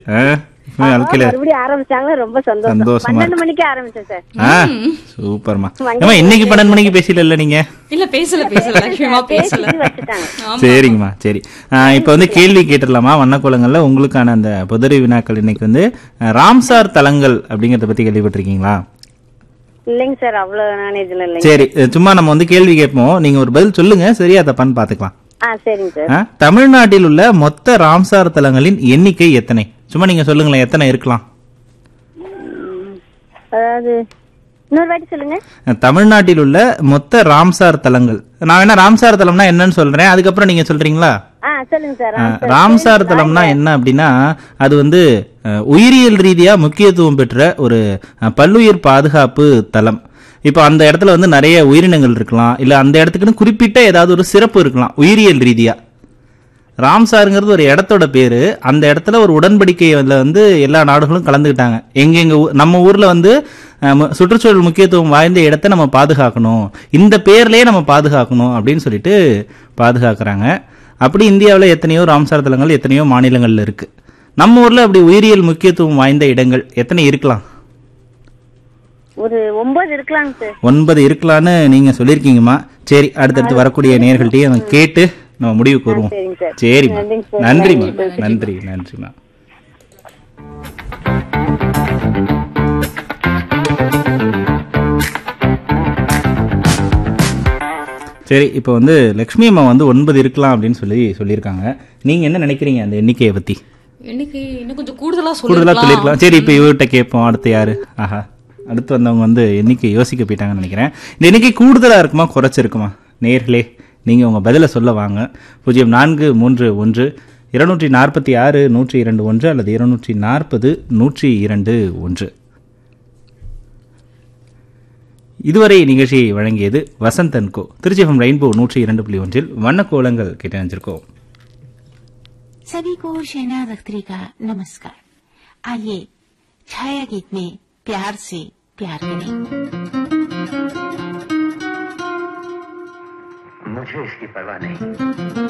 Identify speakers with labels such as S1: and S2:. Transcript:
S1: ஆ, இப்ப வாழ்க்கையில
S2: மறுபடியும் ஆரம்பிச்சாங்க ரொம்ப சந்தோஷம்
S1: சந்தோஷமா
S2: பன்னெண்டு மணிக்கு ஆரம்பிச்சேன் சார்
S1: ஆ சூப்பர்மா ஏமா இன்னைக்கு பன்னெண்டு மணிக்கு பேசல இல்ல நீங்க
S3: இல்ல பேசல பேசல லட்சுமிமா பேசல
S2: பேசிட்டு வச்சுட்டாங்க
S3: ஆமா.
S1: சரிங்கம்மா சரி ஆ, இப்ப வந்து கேள்வி கேட்டுடலாமா வண்ணக்கோலங்கள்ல உங்களுக்கான அந்த புதரி வினாக்கள் இன்னைக்கு வந்து அஹ், ராம்சார் தலங்கள் அப்படிங்கறத பத்தி கேள்விப்பட்டிருக்கீங்களா
S2: இல்லைங்க சார் அவ்வளவு நான் இதுல இல்லைங்க
S1: சரி அஹ், சும்மா நம்ம வந்து கேள்வி கேட்போம் நீங்க ஒரு பதில் சொல்லுங்க சரியா தப்பான்னு பாத்துக்கலாம்
S2: ஆ சரிங்க சார்
S1: ஆ, தமிழ்நாட்டில் உள்ள மொத்த ராம்சார் தலங்களின் எண்ணிக்கை எத்தனை சும்மா நீங்க சொல்லுங்களேன் எத்தனை இருக்கலாம்
S2: அதாவது இன்னொரு வாட்டி சொல்லுங்க
S1: அஹ், தமிழ்நாட்டில் உள்ள மொத்த ராம்சார் தலங்கள் நான் வேணா ராம்சார் தலம்னா என்னன்னு சொல்றேன் அதுக்கப்புறம் நீங்க சொல்றீங்களா
S2: ஆ சொல்லுங்க சார்
S1: அஹ், ராம்சார் தலம்னா என்ன அப்படின்னா அது வந்து அஹ், உயிரியல் ரீதியா முக்கியத்துவம் பெற்ற ஒரு அஹ், பல்லுயிர் பாதுகாப்பு தலம் இப்போ அந்த இடத்துல வந்து நிறைய உயிரினங்கள் இருக்கலாம் இல்ல அந்த இடத்துக்குன்னு குறிப்பிட்ட ஏதாவது ஒரு சிறப்பு இருக்கலாம் உயிரியல் ரீதியா ராம்சாருங்கிறது ஒரு இடத்தோட பேரு அந்த இடத்துல ஒரு உடன்படிக்கையில வந்து எல்லா நாடுகளும் கலந்துக்கிட்டாங்க எங்கெங்க ஊ- நம்ம ஊர்ல வந்து அஹ், மு- சுற்றுச்சூழல் முக்கியத்துவம் வாய்ந்த இடத்தை நம்ம பாதுகாக்கணும் இந்த பேர்லயே நம்ம பாதுகாக்கணும் அப்படின்னு சொல்லிட்டு பாதுகாக்கிறாங்க அப்படி இந்தியாவில் எத்தனையோ ராம்சார் தலங்கள் எத்தனையோ மாநிலங்கள்ல இருக்கு நம்ம ஊர்ல அப்படி உயிரியல் முக்கியத்துவம் வாய்ந்த இடங்கள் எத்தனை இருக்கலாம்
S2: ஒரு ஒன்பது இருக்கலாங்க சார்
S1: ஒன்பது இருக்கலான்னு நீங்க சொல்லியிருக்கீங்கம்மா சரி அடுத்தடுத்து வரக்கூடிய நேர்கள்ட்டையும் நம்ம கேட்டு நம்ம முடிவுக்கு வருவோம்
S2: சரிங்க சார்
S1: சரிம்மா
S2: நன்றிங்க சார்.
S1: நன்றிம்மா நன்றி நன்றிம்மா சரி இப்போ வந்து லக்ஷ்மி அம்மா வந்து ஒன்பது இருக்கலாம் அப்படின்னு சொல்லி சொல்லியிருக்காங்க நீங்க என்ன நினைக்கிறீங்க அந்த எண்ணிக்கையை பத்தி
S3: இன்னைக்கு இன்னும் கொஞ்சம் கூடுதலா
S1: கூடுதலா
S3: சொல்லலாம்
S1: சொல்லியிருக்கலாம் சரி இப்போ இவர்கிட்ட கேட்போம் அடுத்து யாரு ஆஹா அடுத்து வந்தவங்க வந்து எண்ணிக்கை யோசிக்க போயிட்டாங்கன்னு நினைக்கிறேன் இந்த எண்ணிக்கை கூடுதலா இருக்குமா குறைச்சிருக்குமா நேர்களே நீங்க உங்க பதில சொல்ல வாங்க பூஜ்ஜியம் நான்கு மூன்று ஒன்று இருநூற்றி நாற்பத்தி ஆறு நூற்றி இரண்டு ஒன்று அல்லது இருநூற்றி நாற்பது நூற்றி இரண்டு ஒன்று இதுவரை நிகழ்ச்சியை வழங்கியது வசந்தன் கோ திருச்சிஃபம் ரெயின்போ நூற்றி இரண்டு புள்ளி ஒன்றில் வண்ணக்கோலங்கள் கேட்டு நினைச்சிருக்கோம்
S4: सभी को शहना अख्तरी का नमस्कार आइए छाया गीत में प्यार से प्यार करें
S5: मुझे इसकी परवाह नहीं